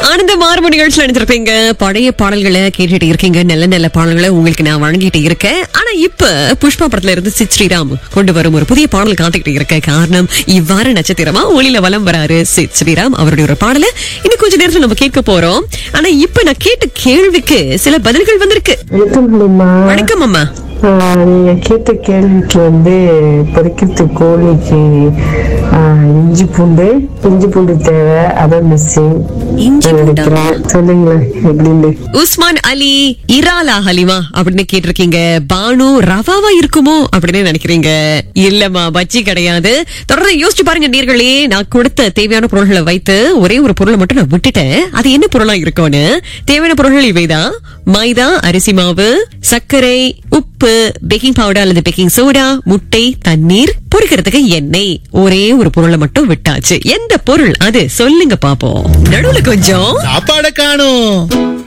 ஆனந்த மார்பு நிகழ்ச்சியில் நினைச்சிருப்பீங்க பழைய பாடல்களை கேட்டுட்டு இருக்கீங்க நல்ல நல்ல பாடல்களை உங்களுக்கு நான் வழங்கிட்டு இருக்கேன் ஆனா இப்ப புஷ்பா படத்துல இருந்து சித் ஸ்ரீராம் கொண்டு வரும் ஒரு புதிய பாடல் காத்துக்கிட்டு இருக்க காரணம் இவ்வாறு நட்சத்திரமா ஒளியில வலம் வராரு சித் ஸ்ரீராம் அவருடைய ஒரு பாடலை இன்னும் கொஞ்ச நேரத்துல நம்ம கேட்க போறோம் ஆனா இப்ப நான் கேட்ட கேள்விக்கு சில பதில்கள் வந்திருக்கு வணக்கம் முடியுமா வணக்கம் அம்மா நீங்க கேட்ட கேள்விக்கு வந்து பொரிக்கிறது கோழிக்கு ஆஹ், இஞ்சி பூண்டு இஞ்சி பூண்டு தேவை அதான் மிஸ்ஸிங் இஞ்சி பூண்டா? நினைக்கிறேன் சொல்லுங்களேன் எப்படின்னு உஸ்மான் அலி இராலா ஹலிமா அப்படின்னு கேட்டிருக்கீங்க பானு ரவாவா இருக்குமோ அப்படின்னு நினைக்கிறீங்க இல்லம்மா பஜ்ஜி கிடையாது தொடர்ந்து யோசிச்சு பாருங்க நீர்களே நான் கொடுத்த தேவையான பொருள்களை வைத்து ஒரே ஒரு பொருளை மட்டும் நான் விட்டுட்டேன் அது என்ன பொருளா இருக்கும்னு தேவையான பொருள்கள் இவைதான் மைதா அரிசி மாவு சர்க்கரை உப்பு பேக்கிங் பவுடர் அல்லது பேக்கிங் சோடா முட்டை தண்ணீர் பொரிக்கிறதுக்கு எண்ணெய் ஒரே ஒரு பொருளை மட்டும் விட்டாச்சு எந்த பொருள் அது சொல்லுங்க பாப்போம் நடுவுல கொஞ்சம் சாப்பாட காணும்